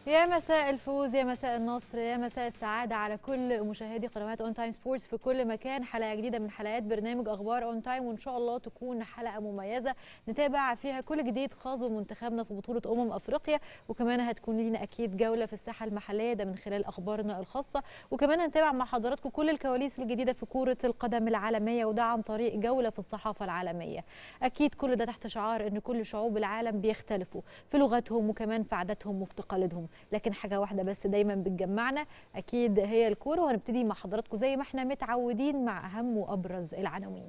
يا مساء الفوز يا مساء النصر يا مساء السعادة على كل مشاهدي قنوات اون تايم سبورتس في كل مكان حلقة جديدة من حلقات برنامج اخبار اون تايم وان شاء الله تكون حلقة مميزة نتابع فيها كل جديد خاص بمنتخبنا في بطولة امم افريقيا وكمان هتكون لينا اكيد جولة في الساحة المحلية ده من خلال اخبارنا الخاصة وكمان هنتابع مع حضراتكم كل الكواليس الجديدة في كرة القدم العالمية وده عن طريق جولة في الصحافة العالمية اكيد كل ده تحت شعار ان كل شعوب العالم بيختلفوا في لغتهم وكمان في عاداتهم وفي تقاليدهم لكن حاجه واحده بس دايما بتجمعنا اكيد هي الكوره وهنبتدي مع حضراتكم زي ما احنا متعودين مع اهم وابرز العناوين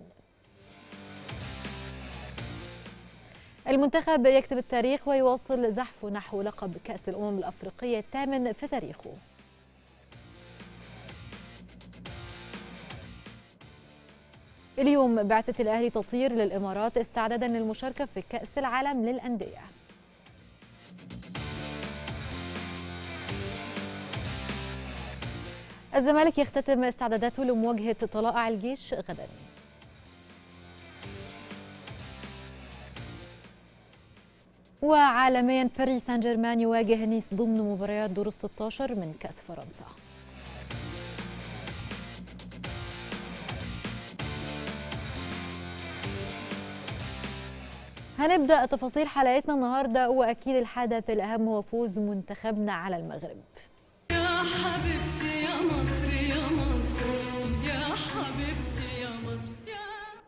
المنتخب يكتب التاريخ ويواصل زحفه نحو لقب كأس الأمم الأفريقية الثامن في تاريخه اليوم بعثة الأهلي تطير للإمارات استعدادا للمشاركة في كأس العالم للأندية الزمالك يختتم استعداداته لمواجهة طلائع الجيش غدا وعالميا باريس سان جيرمان يواجه نيس ضمن مباريات دور 16 من كأس فرنسا هنبدأ تفاصيل حلقتنا النهاردة وأكيد الحدث الأهم هو فوز منتخبنا على المغرب يا حبيبتي يا مصر يا مصر يا حبيبتي يا مصر يا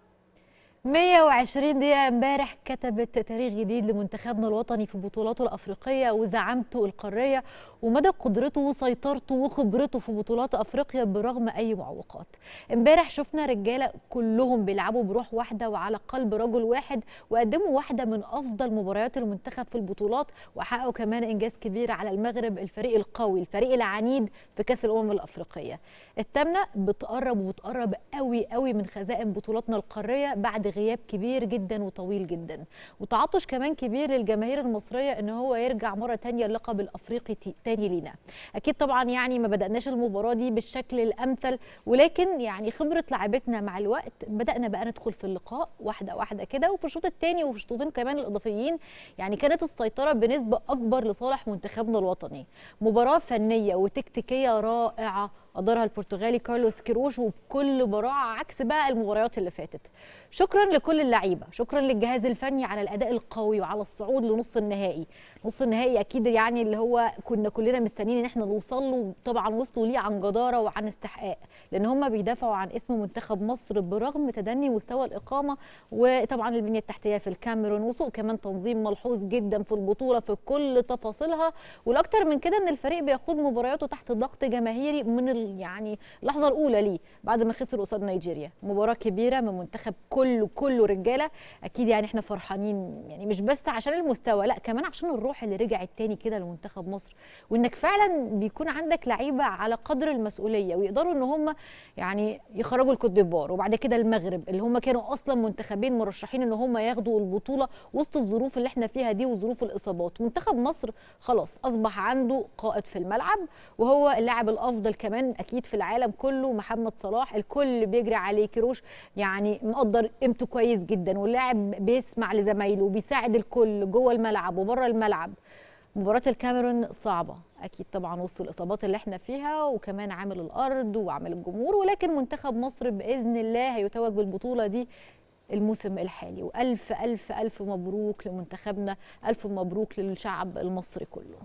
120 دقيقة امبارح كتبت تاريخ جديد لمنتخبنا الوطني في بطولاته الأفريقية وزعامته القارية ومدى قدرته وسيطرته وخبرته في بطولات أفريقيا برغم أي معوقات امبارح شفنا رجالة كلهم بيلعبوا بروح واحدة وعلى قلب رجل واحد وقدموا واحدة من أفضل مباريات المنتخب في البطولات وحققوا كمان إنجاز كبير على المغرب الفريق القوي الفريق العنيد في كأس الأمم الأفريقية التامنة بتقرب وبتقرب قوي قوي من خزائن بطولاتنا القارية بعد غياب كبير جدا وطويل جدا وتعطش كمان كبير للجماهير المصرية ان هو يرجع مرة تانية اللقب الافريقي تي- تاني لينا اكيد طبعا يعني ما بدأناش المباراة دي بالشكل الامثل ولكن يعني خبرة لعبتنا مع الوقت بدأنا بقى ندخل في اللقاء واحدة واحدة كده وفي الشوط الثاني وفي الشوطين كمان الاضافيين يعني كانت السيطرة بنسبة اكبر لصالح منتخبنا الوطني مباراة فنية وتكتيكية رائعة أدارها البرتغالي كارلوس كيروش وبكل براعة عكس بقى المباريات اللي فاتت شكرا لكل اللعيبة شكرا للجهاز الفني على الأداء القوي وعلى الصعود لنص النهائي نص النهائي أكيد يعني اللي هو كنا كلنا مستنيين إن احنا نوصل له طبعا وصلوا ليه عن جدارة وعن استحقاق لأن هم بيدافعوا عن اسم منتخب مصر برغم تدني مستوى الإقامة وطبعا البنية التحتية في الكاميرون وسوء كمان تنظيم ملحوظ جدا في البطولة في كل تفاصيلها والأكتر من كده إن الفريق بيخوض مبارياته تحت ضغط جماهيري من ال- يعني اللحظة الأولى ليه بعد ما خسر قصاد نيجيريا مباراة كبيرة من منتخب كله كله رجالة أكيد يعني احنا فرحانين يعني مش بس عشان المستوى لا كمان عشان الروح اللي رجعت تاني كده لمنتخب مصر وإنك فعلا بيكون عندك لعيبة على قدر المسؤولية ويقدروا إن هم يعني يخرجوا الكوت ديفوار وبعد كده المغرب اللي هم كانوا أصلا منتخبين مرشحين إن هم ياخدوا البطولة وسط الظروف اللي احنا فيها دي وظروف الإصابات منتخب مصر خلاص أصبح عنده قائد في الملعب وهو اللاعب الافضل كمان اكيد في العالم كله محمد صلاح الكل بيجري عليه كيروش يعني مقدر قيمته كويس جدا واللاعب بيسمع لزمايله وبيساعد الكل جوه الملعب وبره الملعب مباراة الكاميرون صعبة أكيد طبعا وسط الإصابات اللي احنا فيها وكمان عامل الأرض وعامل الجمهور ولكن منتخب مصر بإذن الله هيتوج بالبطولة دي الموسم الحالي وألف ألف ألف مبروك لمنتخبنا ألف مبروك للشعب المصري كله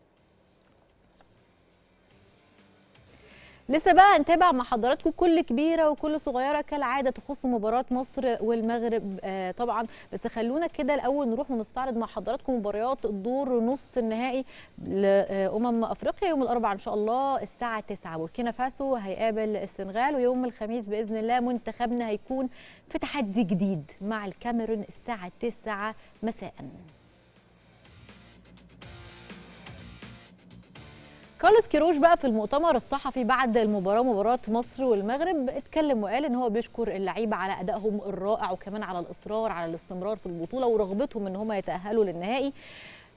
لسه بقى هنتابع مع حضراتكم كل كبيره وكل صغيره كالعاده تخص مباراه مصر والمغرب آه طبعا بس خلونا كده الاول نروح ونستعرض مع حضراتكم مباريات الدور نص النهائي لامم افريقيا يوم الاربعاء ان شاء الله الساعه 9 بوركينا فاسو هيقابل السنغال ويوم الخميس باذن الله منتخبنا هيكون في تحدي جديد مع الكاميرون الساعه 9 مساء كارلوس كيروش بقى في المؤتمر الصحفي بعد المباراه مباراه مصر والمغرب اتكلم وقال ان هو بيشكر اللعيبه على ادائهم الرائع وكمان على الاصرار على الاستمرار في البطوله ورغبتهم ان هم يتاهلوا للنهائي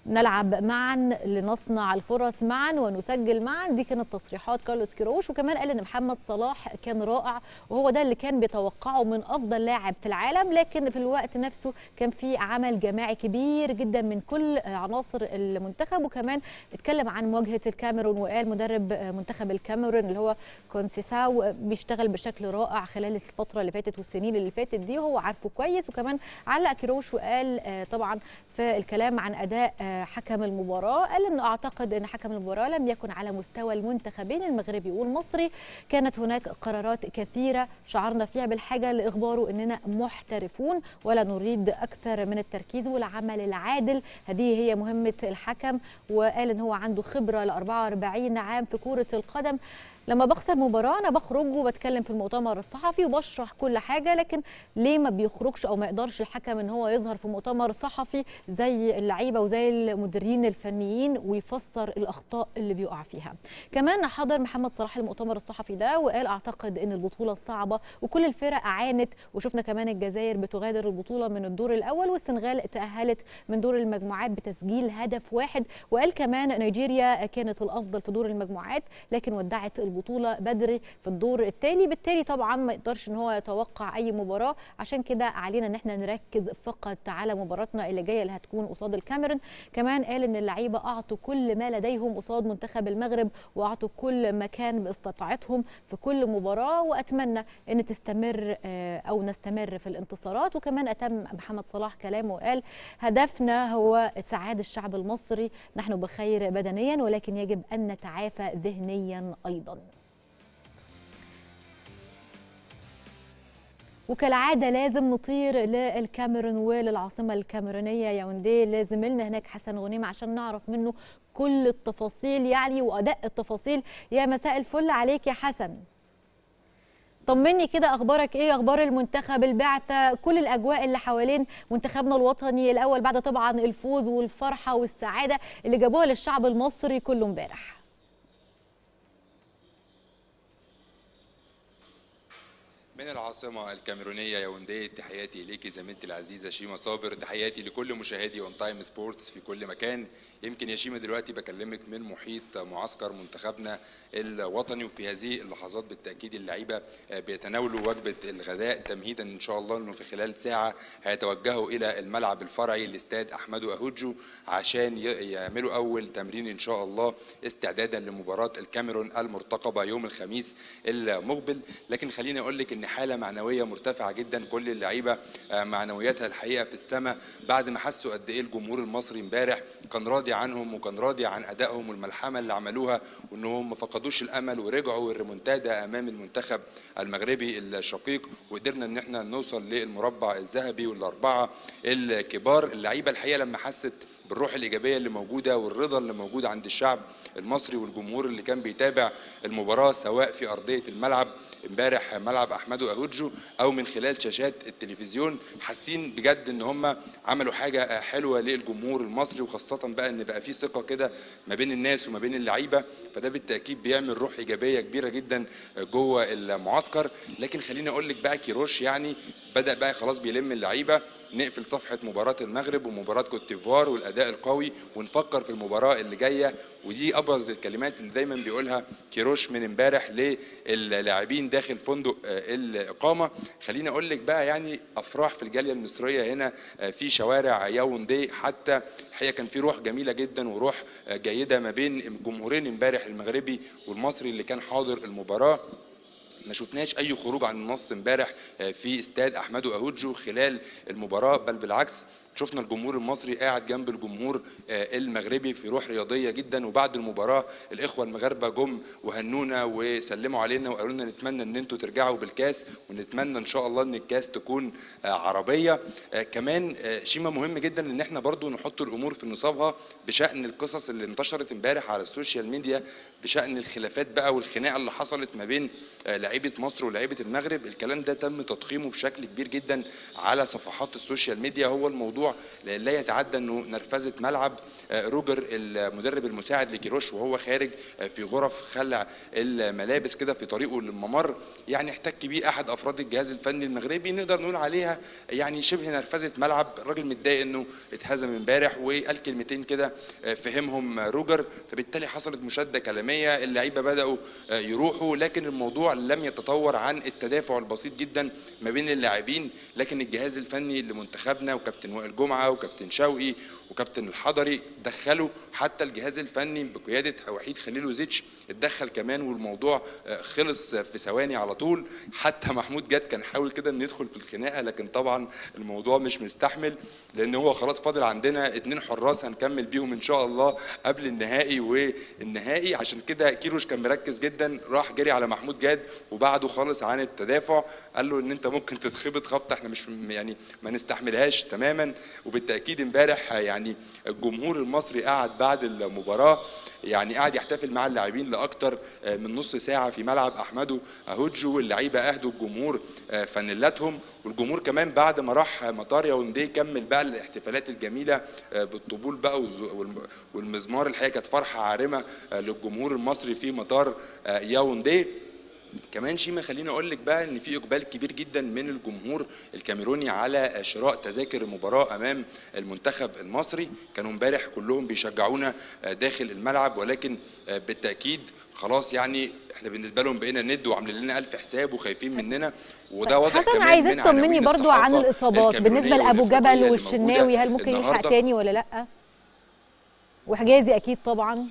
نلعب معا لنصنع الفرص معا ونسجل معا دي كانت تصريحات كارلوس كيروش وكمان قال ان محمد صلاح كان رائع وهو ده اللي كان بيتوقعه من افضل لاعب في العالم لكن في الوقت نفسه كان في عمل جماعي كبير جدا من كل عناصر المنتخب وكمان اتكلم عن مواجهه الكاميرون وقال مدرب منتخب الكاميرون اللي هو كونسيساو بيشتغل بشكل رائع خلال الفتره اللي فاتت والسنين اللي فاتت دي وهو عارفه كويس وكمان علق كيروش وقال آه، طبعا في الكلام عن اداء آه، حكم المباراه قال انه اعتقد ان حكم المباراه لم يكن على مستوى المنتخبين المغربي والمصري كانت هناك قرارات كثيره شعرنا فيها بالحاجه لاخباره اننا محترفون ولا نريد اكثر من التركيز والعمل العادل هذه هي مهمه الحكم وقال ان هو عنده خبره ل 44 عام في كره القدم لما بخسر مباراه انا بخرج وبتكلم في المؤتمر الصحفي وبشرح كل حاجه لكن ليه ما بيخرجش او ما يقدرش الحكم ان هو يظهر في مؤتمر صحفي زي اللعيبه وزي المديرين الفنيين ويفسر الاخطاء اللي بيقع فيها كمان حضر محمد صلاح المؤتمر الصحفي ده وقال اعتقد ان البطوله صعبه وكل الفرق عانت وشفنا كمان الجزائر بتغادر البطوله من الدور الاول والسنغال تاهلت من دور المجموعات بتسجيل هدف واحد وقال كمان نيجيريا كانت الافضل في دور المجموعات لكن ودعت البطوله بدري في الدور التالي بالتالي طبعا ما يقدرش ان هو يتوقع اي مباراه عشان كده علينا ان احنا نركز فقط على مباراتنا اللي جايه اللي هتكون قصاد الكاميرون كمان قال ان اللعيبه اعطوا كل ما لديهم قصاد منتخب المغرب واعطوا كل ما كان باستطاعتهم في كل مباراه واتمنى ان تستمر آه، او نستمر في الانتصارات وكمان اتم محمد صلاح كلامه وقال هدفنا هو سعاده الشعب المصري نحن بخير بدنيا ولكن يجب ان نتعافى ذهنيا ايضا وكالعاده لازم نطير للكاميرون وللعاصمه الكاميرونيه ياوندي لازم لنا هناك حسن غنيم عشان نعرف منه كل التفاصيل يعني وادق التفاصيل يا مساء الفل عليك يا حسن طمني كده اخبارك ايه اخبار المنتخب البعثه كل الاجواء اللي حوالين منتخبنا الوطني الاول بعد طبعا الفوز والفرحه والسعاده اللي جابوها للشعب المصري كله امبارح من العاصمة الكاميرونية ياوندي تحياتي إليكي زميلتي العزيزة شيما صابر تحياتي لكل مشاهدي اون تايم سبورتس في كل مكان يمكن يا شيما دلوقتي بكلمك من محيط معسكر منتخبنا الوطني وفي هذه اللحظات بالتأكيد اللعيبة بيتناولوا وجبة الغداء تمهيدا إن شاء الله إنه في خلال ساعة هيتوجهوا إلى الملعب الفرعي لاستاد أحمدو أهوجو عشان ي- يعملوا أول تمرين إن شاء الله استعدادا لمباراة الكاميرون المرتقبة يوم الخميس المقبل لكن خليني أقول لك إن حالة معنوية مرتفعة جدا كل اللعيبة آه، معنوياتها الحقيقة في السماء بعد ما حسوا قد إيه الجمهور المصري امبارح كان راضي عنهم وكان راضي عن أدائهم والملحمة اللي عملوها وإنهم ما فقدوش الأمل ورجعوا الريمونتادا أمام المنتخب المغربي الشقيق وقدرنا إن احنا نوصل للمربع الذهبي والأربعة الكبار اللعيبة الحقيقة لما حست بالروح الإيجابية اللي موجودة والرضا اللي موجود عند الشعب المصري والجمهور اللي كان بيتابع المباراة سواء في أرضية الملعب امبارح ملعب أحمدو أهوجو أو من خلال شاشات التلفزيون حاسين بجد إن هم عملوا حاجة حلوة للجمهور المصري وخاصة بقى إن بقى في ثقة كده ما بين الناس وما بين اللعيبة فده بالتأكيد بيعمل روح إيجابية كبيرة جدا جوه المعسكر لكن خليني أقول لك بقى كيروش يعني بدأ بقى خلاص بيلم اللعيبة نقفل صفحة مباراة المغرب ومباراة كوت ديفوار والأداء القوي ونفكر في المباراة اللي جاية ودي أبرز الكلمات اللي دايما بيقولها كيروش من امبارح للاعبين داخل فندق آه، الإقامة خليني أقول لك بقى يعني أفراح في الجالية المصرية هنا آه، في شوارع ياوندي حتى الحقيقة كان في روح جميلة جدا وروح آه، جيدة ما بين جمهورين امبارح المغربي والمصري اللي كان حاضر المباراة ما شفناش اي خروج عن النص امبارح آه، في استاد احمدو اهوجو خلال المباراه بل بالعكس شفنا الجمهور المصري قاعد جنب الجمهور آه، المغربي في روح رياضيه جدا وبعد المباراه الاخوه المغاربه جم وهنونا وسلموا علينا وقالوا لنا نتمنى ان انتوا ترجعوا بالكاس ونتمنى ان شاء الله ان الكاس تكون آه، عربيه آه، كمان آه، شيما مهم جدا ان احنا برضو نحط الامور في نصابها بشان القصص اللي انتشرت امبارح على السوشيال ميديا بشان الخلافات بقى والخناقه اللي حصلت ما بين آه، لعيبه مصر ولاعيبه المغرب الكلام ده تم تضخيمه بشكل كبير جدا على صفحات السوشيال ميديا هو الموضوع الموضوع لا يتعدى انه نرفزه ملعب آه، روجر المدرب المساعد لكيروش وهو خارج آه، في غرف خلع الملابس كده في طريقه للممر يعني احتك بيه احد افراد الجهاز الفني المغربي نقدر نقول عليها يعني شبه نرفزه ملعب الراجل متضايق انه اتهزم امبارح وقال كلمتين كده آه، فهمهم روجر فبالتالي حصلت مشاده كلاميه اللعيبه بداوا آه، يروحوا لكن الموضوع لم يتطور عن التدافع البسيط جدا ما بين اللاعبين لكن الجهاز الفني لمنتخبنا وكابتن وائل جمعه وكابتن شوقي وكابتن الحضري دخلوا حتى الجهاز الفني بقياده وحيد خليلوزيتش اتدخل كمان والموضوع آه، خلص في ثواني على طول حتى محمود جد كان حاول كده انه يدخل في الخناقه لكن طبعا الموضوع مش مستحمل لان هو خلاص فاضل عندنا اتنين حراس هنكمل بيهم ان شاء الله قبل النهائي والنهائي عشان كده كيروش كان مركز جدا راح جري على محمود جاد وبعده خالص عن التدافع قال له ان انت ممكن تتخبط خبطه احنا مش يعني ما نستحملهاش تماما وبالتاكيد امبارح يعني الجمهور المصري قعد بعد المباراه يعني قعد يحتفل مع اللاعبين لاكثر من نص ساعه في ملعب احمدو اهوجو واللعيبه اهدوا الجمهور فانيلاتهم والجمهور كمان بعد ما راح مطار ياوندي كمل بقى الاحتفالات الجميله بالطبول بقى والز- والم- والمزمار الحقيقه كانت فرحه عارمه للجمهور المصري في مطار ياوندي كمان شيما خليني اقول لك بقى ان في اقبال كبير جدا من الجمهور الكاميروني على شراء تذاكر المباراه امام المنتخب المصري كانوا امبارح كلهم بيشجعونا داخل الملعب ولكن بالتاكيد خلاص يعني احنا بالنسبه لهم بقينا ند وعاملين لنا الف حساب وخايفين مننا وده واضح حسن كمان عايزاك من تطمني عناوين برضو عن الصحافة الاصابات بالنسبه الكاميرونية لابو والإفريقية جبل اللي والشناوي هل موجودة ممكن يلحق النهاردة. تاني ولا لا وحجازي اكيد طبعا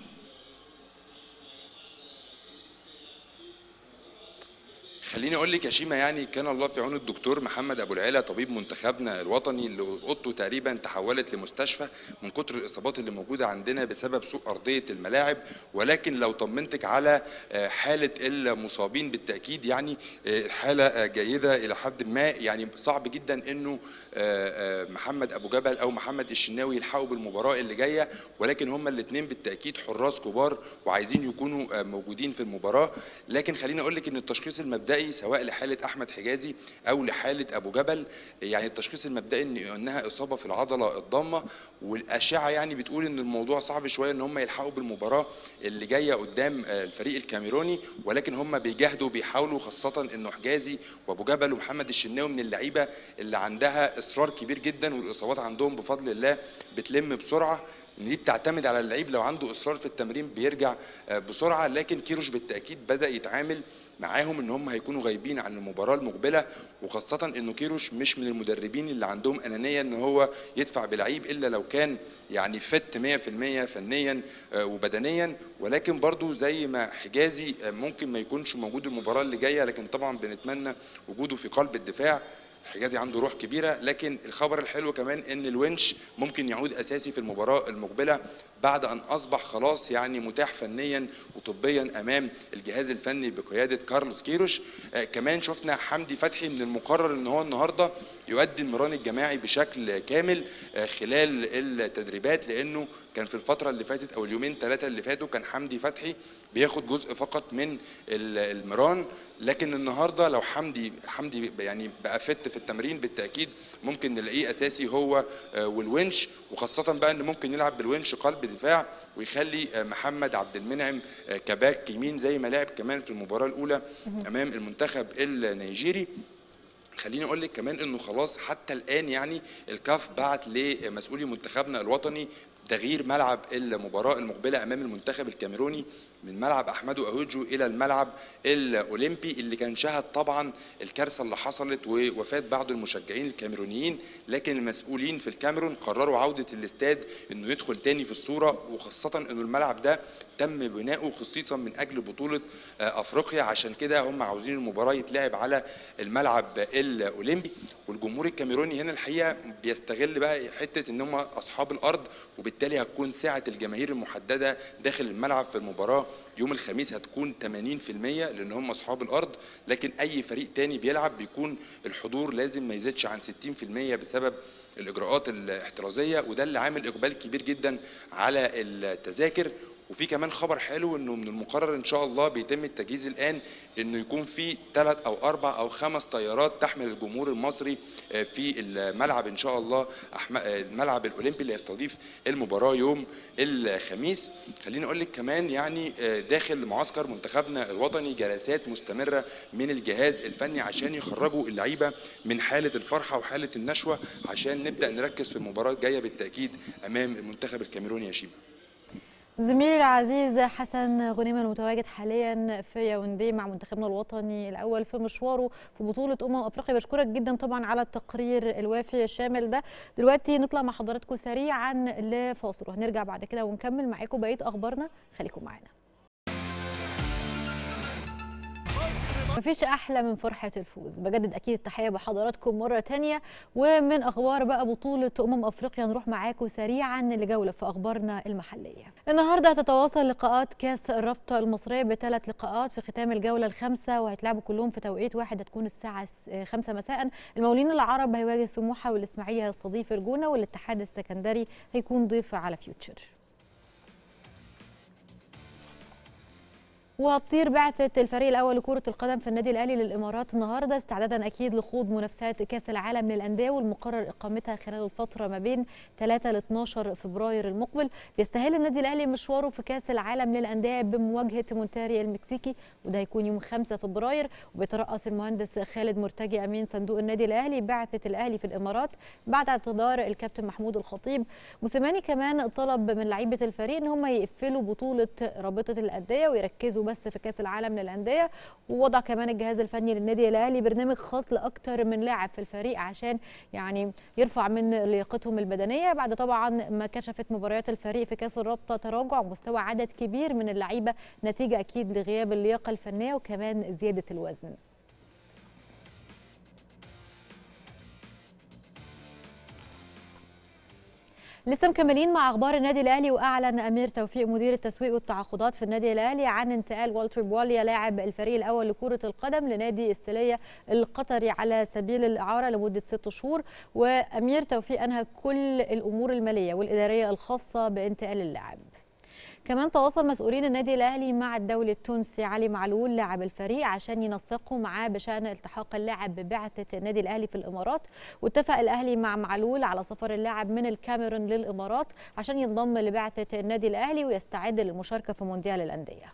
خليني اقول لك يا شيما يعني كان الله في عون الدكتور محمد ابو العلا طبيب منتخبنا الوطني اللي اوضته تقريبا تحولت لمستشفى من كتر الاصابات اللي موجوده عندنا بسبب سوء ارضيه الملاعب ولكن لو طمنتك على آه، حاله المصابين بالتاكيد يعني آه، الحاله آه، جيده الى حد ما يعني صعب جدا انه آه، آه، محمد ابو جبل او محمد الشناوي يلحقوا بالمباراه اللي جايه ولكن هما الاثنين بالتاكيد حراس كبار وعايزين يكونوا آه، موجودين في المباراه لكن خليني اقول لك ان التشخيص المبدئي سواء لحاله احمد حجازي او لحاله ابو جبل يعني التشخيص المبدئي ان انها اصابه في العضله الضامه والاشعه يعني بتقول ان الموضوع صعب شويه ان هم يلحقوا بالمباراه اللي جايه قدام آه، الفريق الكاميروني ولكن هم بيجاهدوا بيحاولوا خاصه انه حجازي وابو جبل ومحمد الشناوي من اللعيبه اللي عندها اصرار كبير جدا والاصابات عندهم بفضل الله بتلم بسرعه ان دي بتعتمد على اللعيب لو عنده اصرار في التمرين بيرجع آه، بسرعه لكن كيروش بالتاكيد بدا يتعامل معاهم ان هم هيكونوا غايبين عن المباراه المقبله وخاصه انه كيروش مش من المدربين اللي عندهم انانيه ان هو يدفع بلعيب الا لو كان يعني فت 100% فنيا آه، وبدنيا ولكن برضو زي ما حجازي آه، ممكن ما يكونش موجود المباراه اللي جايه لكن طبعا بنتمنى وجوده في قلب الدفاع حجازي عنده روح كبيره لكن الخبر الحلو كمان ان الونش ممكن يعود اساسي في المباراه المقبله بعد ان اصبح خلاص يعني متاح فنيا وطبيا امام الجهاز الفني بقياده كارلوس كيروش آه كمان شفنا حمدي فتحي من المقرر ان هو النهارده يؤدي المران الجماعي بشكل كامل آه خلال التدريبات لانه كان في الفترة اللي فاتت أو اليومين ثلاثة اللي فاتوا كان حمدي فتحي بياخد جزء فقط من ال- المران لكن النهارده لو حمدي حمدي يعني بقى فت في التمرين بالتأكيد ممكن نلاقيه أساسي هو آه، والونش وخاصة بقى إن ممكن يلعب بالونش قلب دفاع ويخلي آه، محمد عبد المنعم آه، كباك يمين زي ما لعب كمان في المباراة الأولى أمام المنتخب النيجيري خليني اقول لك كمان انه خلاص حتى الان يعني الكاف بعت لمسؤولي منتخبنا الوطني تغيير ملعب المباراة المقبلة أمام المنتخب الكاميروني من ملعب أحمدو أهوجو إلى الملعب الأولمبي اللي كان شهد طبعا الكارثة اللي حصلت ووفاة بعض المشجعين الكاميرونيين لكن المسؤولين في الكاميرون قرروا عودة الاستاد إنه يدخل تاني في الصورة وخاصة إنه الملعب ده تم بناؤه خصيصا من أجل بطولة آه، أفريقيا عشان كده هم عاوزين المباراة يتلعب على الملعب الأولمبي والجمهور الكاميروني هنا الحقيقة بيستغل بقى حتة إن هم أصحاب الأرض وبالتالي هتكون سعة الجماهير المحددة داخل الملعب في المباراة يوم الخميس هتكون 80% لأن هم أصحاب الأرض لكن أي فريق تاني بيلعب بيكون الحضور لازم ما يزيدش عن 60% بسبب الإجراءات الاحترازية وده اللي عامل إقبال كبير جدا على التذاكر وفي كمان خبر حلو انه من المقرر ان شاء الله بيتم التجهيز الان انه يكون في ثلاث او اربع او خمس طيارات تحمل الجمهور المصري آه، في الملعب ان شاء الله أحم- آه، الملعب الاولمبي اللي يستضيف المباراه يوم الخميس خليني اقول لك كمان يعني آه، داخل معسكر منتخبنا الوطني جلسات مستمره من الجهاز الفني عشان يخرجوا اللعيبه من حاله الفرحه وحاله النشوه عشان نبدا نركز في المباراه الجايه بالتاكيد امام المنتخب الكاميروني يا شيماء زميلي العزيز حسن غنيمة المتواجد حاليا في ياوندي مع منتخبنا الوطني الاول في مشواره في بطوله امم افريقيا بشكرك جدا طبعا على التقرير الوافي الشامل ده دلوقتي نطلع مع حضراتكم سريعا لفاصل وهنرجع بعد كده ونكمل معاكم بقيه اخبارنا خليكم معانا مفيش احلى من فرحه الفوز بجدد اكيد التحيه بحضراتكم مره تانية ومن اخبار بقى بطوله امم افريقيا نروح معاكم سريعا لجوله في اخبارنا المحليه النهارده هتتواصل لقاءات كاس الرابطه المصريه بثلاث لقاءات في ختام الجوله الخامسه وهيتلعبوا كلهم في توقيت واحد هتكون الساعه 5 مساء المقاولين العرب هيواجه سموحه والاسماعيلي هيستضيف الجونه والاتحاد السكندري هيكون ضيف على فيوتشر وهتطير بعثة الفريق الأول لكرة القدم في النادي الأهلي للإمارات النهاردة استعدادا أكيد لخوض منافسات كأس العالم للأندية والمقرر إقامتها خلال الفترة ما بين 3 ل 12 فبراير المقبل بيستهل النادي الأهلي مشواره في كأس العالم للأندية بمواجهة مونتاريا المكسيكي وده هيكون يوم 5 فبراير وبيترأس المهندس خالد مرتجي أمين صندوق النادي الأهلي بعثة الأهلي في الإمارات بعد اعتذار الكابتن محمود الخطيب موسيماني كمان طلب من لعيبة الفريق إن هم يقفلوا بطولة رابطة الأندية ويركزوا بس في كاس العالم للانديه ووضع كمان الجهاز الفني للنادي الاهلي برنامج خاص لاكثر من لاعب في الفريق عشان يعني يرفع من لياقتهم البدنيه بعد طبعا ما كشفت مباريات الفريق في كاس الرابطه تراجع مستوى عدد كبير من اللعيبه نتيجه اكيد لغياب اللياقه الفنيه وكمان زياده الوزن لسه مكملين مع اخبار النادي الاهلي واعلن امير توفيق مدير التسويق والتعاقدات في النادي الاهلي عن انتقال والتر بواليا لاعب الفريق الاول لكره القدم لنادي السليه القطري على سبيل الاعاره لمده ست شهور وامير توفيق انهى كل الامور الماليه والاداريه الخاصه بانتقال اللاعب كمان تواصل مسؤولين النادي الاهلي مع الدولي التونسي علي معلول لاعب الفريق عشان ينسقوا معاه بشان التحاق اللاعب ببعثه النادي الاهلي في الامارات واتفق الاهلي مع معلول على سفر اللاعب من الكاميرون للامارات عشان ينضم لبعثه النادي الاهلي ويستعد للمشاركه في مونديال الانديه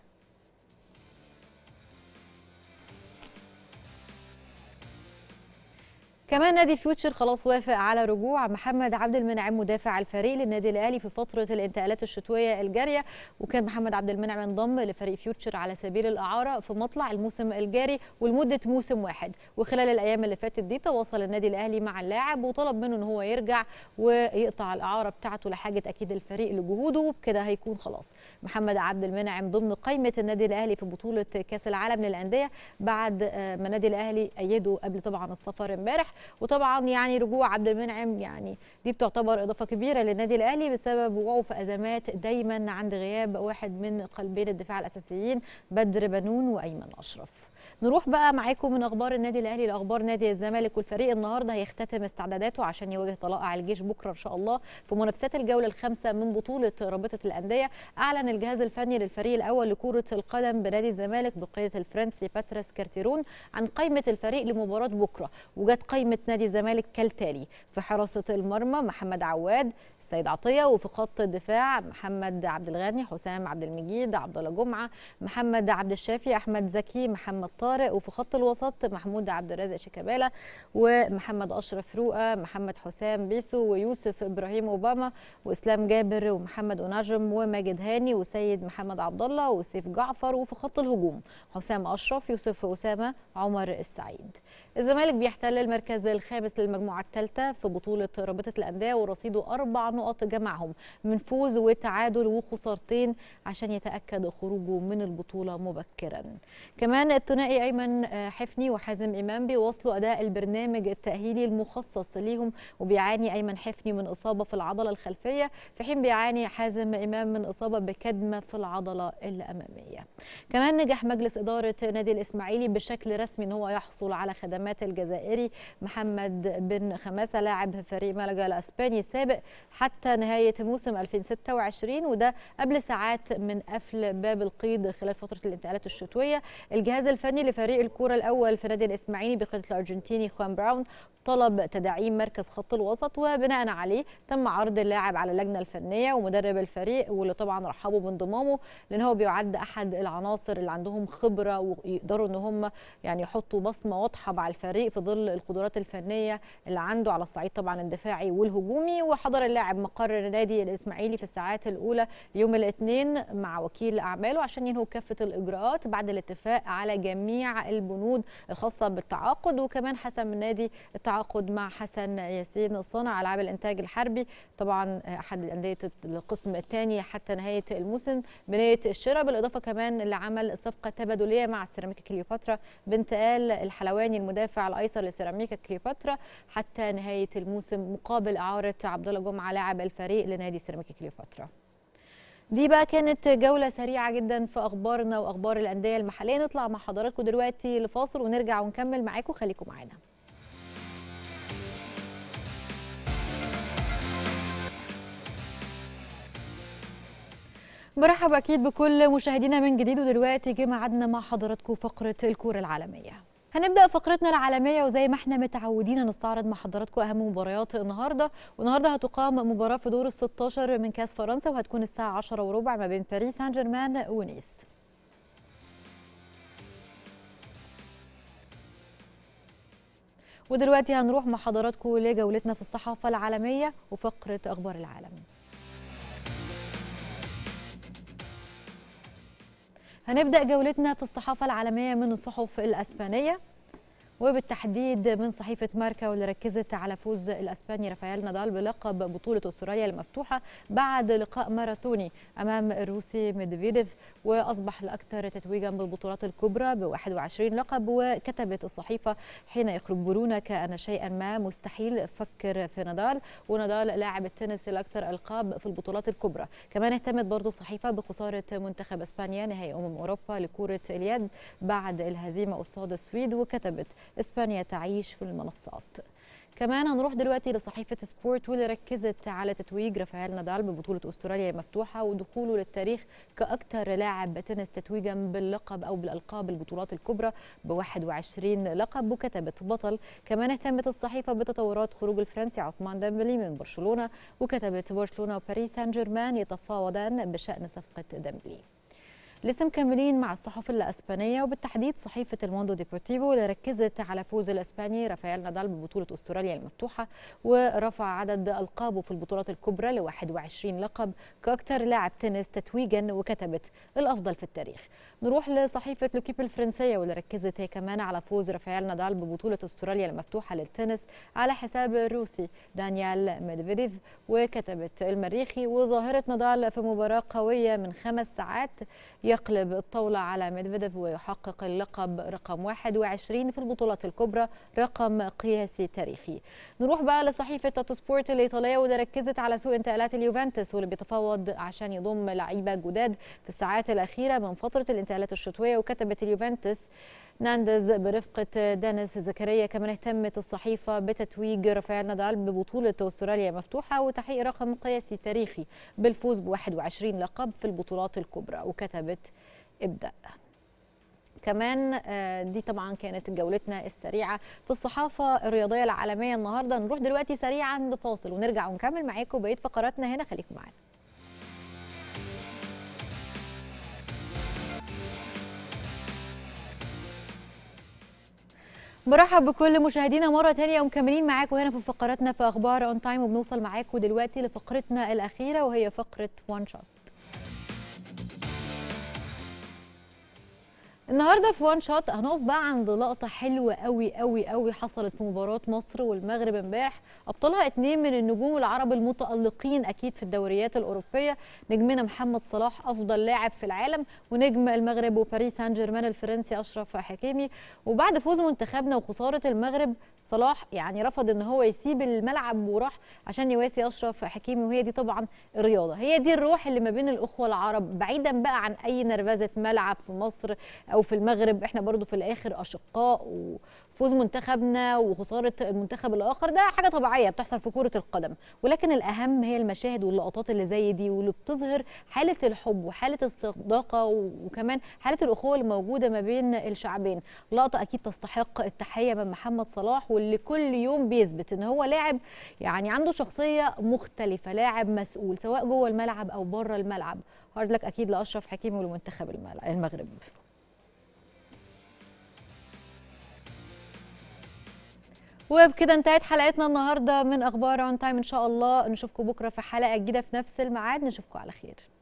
كمان نادي فيوتشر خلاص وافق على رجوع محمد عبد المنعم مدافع الفريق للنادي الاهلي في فتره الانتقالات الشتويه الجاريه وكان محمد عبد المنعم انضم لفريق فيوتشر على سبيل الاعاره في مطلع الموسم الجاري ولمده موسم واحد وخلال الايام اللي فاتت دي تواصل النادي الاهلي مع اللاعب وطلب منه ان هو يرجع ويقطع الاعاره بتاعته لحاجه اكيد الفريق لجهوده وبكده هيكون خلاص محمد عبد المنعم ضمن قائمه النادي الاهلي في بطوله كاس العالم للانديه بعد ما النادي الاهلي ايده قبل طبعا السفر امبارح وطبعا يعني رجوع عبد المنعم يعني دي بتعتبر اضافه كبيره للنادي الاهلي بسبب وقوعه في ازمات دايما عند غياب واحد من قلبين الدفاع الاساسيين بدر بنون وايمن اشرف نروح بقى معاكم من اخبار النادي الاهلي لاخبار نادي الزمالك والفريق النهارده هيختتم استعداداته عشان يواجه طلائع الجيش بكره ان شاء الله في منافسات الجوله الخامسه من بطوله رابطه الانديه اعلن الجهاز الفني للفريق الاول لكره القدم بنادي الزمالك بقياده الفرنسي باتريس كارتيرون عن قائمه الفريق لمباراه بكره وجت قائمه نادي الزمالك كالتالي في حراسه المرمى محمد عواد السيد عطيه وفي خط الدفاع محمد عبد الغني حسام عبد المجيد عبد الله جمعه محمد عبد الشافي احمد زكي محمد طارق وفي خط الوسط محمود عبد الرازق شيكابالا ومحمد اشرف رؤى محمد حسام بيسو ويوسف ابراهيم اوباما واسلام جابر ومحمد اناجم وماجد هاني وسيد محمد عبد الله وسيف جعفر وفي خط الهجوم حسام اشرف يوسف اسامه عمر السعيد الزمالك بيحتل المركز الخامس للمجموعه الثالثه في بطوله رابطه الانديه ورصيده اربع نقط جمعهم من فوز وتعادل وخسارتين عشان يتاكد خروجه من البطوله مبكرا. كمان الثنائي ايمن حفني وحازم امام بيواصلوا اداء البرنامج التاهيلي المخصص ليهم وبيعاني ايمن حفني من اصابه في العضله الخلفيه في حين بيعاني حازم امام من اصابه بكدمه في العضله الاماميه. كمان نجح مجلس اداره نادي الاسماعيلي بشكل رسمي ان هو يحصل على خدمات الشمات الجزائري محمد بن خماسة لاعب فريق ملقا الأسباني السابق حتى نهاية موسم 2026 وده قبل ساعات من قفل باب القيد خلال فترة الانتقالات الشتوية الجهاز الفني لفريق الكرة الأول في نادي الإسماعيلي بقيادة الأرجنتيني خوان براون طلب تدعيم مركز خط الوسط وبناء عليه تم عرض اللاعب على اللجنة الفنية ومدرب الفريق واللي طبعا رحبوا بانضمامه لأن هو بيعد أحد العناصر اللي عندهم خبرة ويقدروا إن هم يعني يحطوا بصمة واضحة مع الفريق في ظل القدرات الفنية اللي عنده على الصعيد طبعا الدفاعي والهجومي وحضر اللاعب مقر نادي الإسماعيلي في الساعات الأولى يوم الاثنين مع وكيل أعماله عشان ينهوا كافة الإجراءات بعد الاتفاق على جميع البنود الخاصة بالتعاقد وكمان حسم النادي التعاقد مع حسن ياسين صانع ألعاب الإنتاج الحربي طبعا أحد أندية القسم الثاني حتى نهاية الموسم بنية الشراء بالإضافة كمان لعمل صفقة تبادلية مع سيراميكا كليوباترا بانتقال الحلواني المدافع الأيسر لسيراميكا كليوباترا حتى نهاية الموسم مقابل إعارة عبد الله جمعة لاعب الفريق لنادي سيراميكا كليوباترا دي بقى كانت جولة سريعة جدا في أخبارنا وأخبار الأندية المحلية نطلع مع حضراتكم دلوقتي لفاصل ونرجع ونكمل معاكم خليكم معانا برحب أكيد بكل مشاهدينا من جديد ودلوقتي جه ميعادنا مع حضراتكم فقرة الكورة العالمية هنبدا فقرتنا العالميه وزي ما احنا متعودين نستعرض مع حضراتكم اهم مباريات النهارده والنهارده هتقام مباراه في دور ال 16 من كاس فرنسا وهتكون الساعه 10 وربع ما بين باريس سان جيرمان ونيس ودلوقتي هنروح مع حضراتكم لجولتنا في الصحافه العالميه وفقره اخبار العالم هنبدأ جولتنا في الصحافة العالمية من الصحف الأسبانية وبالتحديد من صحيفة ماركا واللي ركزت على فوز الأسباني رافائيل نادال بلقب بطولة أستراليا المفتوحة بعد لقاء ماراثوني أمام الروسي ميدفيديف وأصبح الأكثر تتويجا بالبطولات الكبرى ب 21 لقب وكتبت الصحيفة حين يخبرون كأن شيئا ما مستحيل فكر في نادال ونادال لاعب التنس الأكثر ألقاب في البطولات الكبرى كمان اهتمت برضو الصحيفة بخسارة منتخب أسبانيا نهائي أمم أوروبا لكرة اليد بعد الهزيمة قصاد السويد وكتبت اسبانيا تعيش في المنصات كمان هنروح دلوقتي لصحيفة سبورت واللي ركزت على تتويج رافائيل نادال ببطولة أستراليا المفتوحة ودخوله للتاريخ كأكثر لاعب تنس تتويجا باللقب أو بالألقاب البطولات الكبرى ب 21 لقب وكتبت بطل كمان اهتمت الصحيفة بتطورات خروج الفرنسي عثمان ديمبلي من برشلونة وكتبت برشلونة وباريس سان جيرمان يتفاوضان بشأن صفقة ديمبلي لسه مكملين مع الصحف الاسبانيه وبالتحديد صحيفه الموندو ديبورتيفو اللي ركزت على فوز الاسباني رافائيل نادال ببطوله استراليا المفتوحه ورفع عدد القابه في البطولات الكبرى ل 21 لقب كاكثر لاعب تنس تتويجا وكتبت الافضل في التاريخ نروح لصحيفه لوكيب الفرنسيه واللي ركزت هي كمان على فوز رافائيل نادال ببطوله استراليا المفتوحه للتنس على حساب الروسي دانيال ميدفيديف وكتبت المريخي وظاهره نادال في مباراه قويه من خمس ساعات يقلب الطاولة على ميدفيديف ويحقق اللقب رقم 21 في البطولات الكبرى رقم قياسي تاريخي نروح بقى لصحيفة توتو سبورت الإيطالية واللي ركزت على سوء انتقالات اليوفنتوس واللي بيتفاوض عشان يضم لعيبة جداد في الساعات الأخيرة من فترة الانتقالات الشتوية وكتبت اليوفنتوس ناندز برفقة دانيس زكريا كمان اهتمت الصحيفة بتتويج رافائيل نادال ببطولة أستراليا مفتوحة وتحقيق رقم قياسي تاريخي بالفوز ب 21 لقب في البطولات الكبرى وكتبت ابدأ كمان دي طبعا كانت جولتنا السريعه في الصحافه الرياضيه العالميه النهارده نروح دلوقتي سريعا لفاصل ونرجع ونكمل معاكم بقيه فقراتنا هنا خليكم معانا برحب بكل مشاهدينا مره تانية ومكملين معاكم هنا في فقراتنا في اخبار اون تايم وبنوصل معاكم دلوقتي لفقرتنا الاخيره وهي فقره وان شوت النهارده في وان شوت هنقف بقى عند لقطه حلوه قوي قوي قوي حصلت في مباراه مصر والمغرب امبارح ابطالها اتنين من النجوم العرب المتالقين اكيد في الدوريات الاوروبيه نجمنا محمد صلاح افضل لاعب في العالم ونجم المغرب وباريس سان جيرمان الفرنسي اشرف حكيمي وبعد فوز منتخبنا وخساره المغرب صلاح يعني رفض ان هو يسيب الملعب وراح عشان يواسي اشرف حكيمي وهي دي طبعا الرياضه هي دي الروح اللي ما بين الاخوه العرب بعيدا بقى عن اي نرفزه ملعب في مصر او او في المغرب احنا برضو في الاخر اشقاء وفوز منتخبنا وخساره المنتخب الاخر ده حاجه طبيعيه بتحصل في كره القدم ولكن الاهم هي المشاهد واللقطات اللي زي دي واللي بتظهر حاله الحب وحاله الصداقه وكمان حاله الاخوه اللي موجوده ما بين الشعبين لقطه اكيد تستحق التحيه من محمد صلاح واللي كل يوم بيثبت ان هو لاعب يعني عنده شخصيه مختلفه لاعب مسؤول سواء جوه الملعب او بره الملعب هارد لك اكيد لاشرف حكيمي ولمنتخب المل- المغرب وبكده انتهت حلقتنا النهارده من اخبار اون تايم ان شاء الله نشوفكم بكره في حلقه جديده في نفس الميعاد نشوفكم على خير